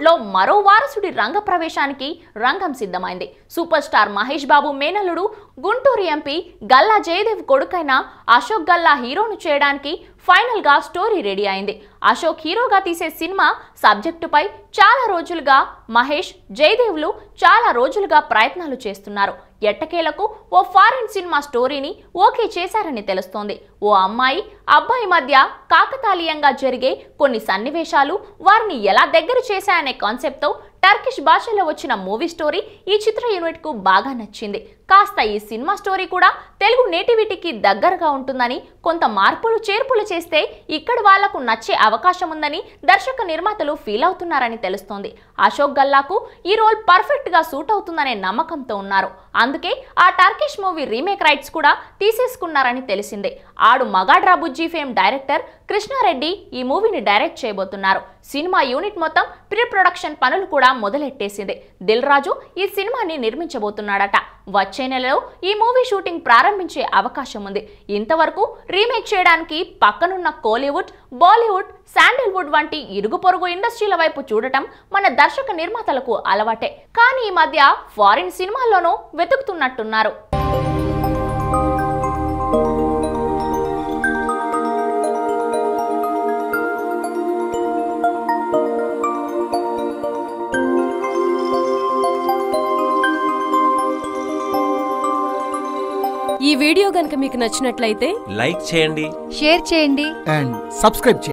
టాలీవుడ్ లో మరో వారసుడి రంగ ప్రవేశానికి రంగం సిద్ధమైంది సూపర్ స్టార్ మహేష్ బాబు మేనల్లుడు గుంటూరు ఎంపీ గల్లా జయదేవ్ కొడుకైన అశోక్ గల్లా హీరోను చేయడానికి ఫైనల్ గా స్టోరీ రెడీ అయింది అశోక్ హీరోగా తీసే సినిమా సబ్జెక్టుపై చాలా రోజులుగా మహేష్ జయదేవ్లు చాలా రోజులుగా ప్రయత్నాలు చేస్తున్నారు ఎట్టకేలకు ఓ ఫారిన్ సినిమా స్టోరీని ఓకే చేశారని తెలుస్తోంది ఓ అమ్మాయి అబ్బాయి మధ్య కాకతాళీయంగా జరిగే కొన్ని సన్నివేశాలు వారిని ఎలా దగ్గర చేశాయనే కాన్సెప్ట్తో టర్కిష్ భాషలో వచ్చిన మూవీ స్టోరీ ఈ చిత్ర యూనిట్ కు బాగా నచ్చింది కాస్త ఈ సినిమా స్టోరీ కూడా తెలుగు నేటివిటీకి దగ్గరగా ఉంటుందని కొంత మార్పులు చేర్పులు చేస్తే ఇక్కడి వాళ్లకు నచ్చే అవకాశం ఉందని దర్శక నిర్మాతలు ఫీల్ అవుతున్నారని తెలుస్తోంది అశోక్ గల్లాకు ఈ రోల్ పర్ఫెక్ట్ గా సూట్ అవుతుందనే నమ్మకంతో ఉన్నారు అందుకే ఆ టర్కిష్ మూవీ రీమేక్ రైట్స్ కూడా తీసేసుకున్నారని తెలిసిందే ఆడు మగాడ్రా బుజ్జి ఫేమ్ డైరెక్టర్ కృష్ణారెడ్డి ఈ మూవీని డైరెక్ట్ చేయబోతున్నారు సినిమా యూనిట్ మొత్తం ప్రీ ప్రొడక్షన్ పనులు కూడా మొదలెట్టేసింది దిల్ రాజు ఈ సినిమాని నిర్మించబోతున్నాడట వచ్చే నెలలో ఈ మూవీ షూటింగ్ ప్రారంభించే అవకాశం ఉంది ఇంతవరకు రీమేక్ చేయడానికి పక్కనున్న కోలీవుడ్ బాలీవుడ్ శాండిల్వుడ్ వంటి ఇరుగు పొరుగు ఇండస్ట్రీల వైపు చూడటం మన దర్శక నిర్మాతలకు అలవాటే కానీ ఈ మధ్య ఫారిన్ సినిమాల్లోనూ వెతుకుతున్నట్టున్నారు ఈ వీడియో గనుక మీకు నచ్చినట్లయితే లైక్ చేయండి షేర్ చేయండి అండ్ సబ్స్క్రైబ్ చేయండి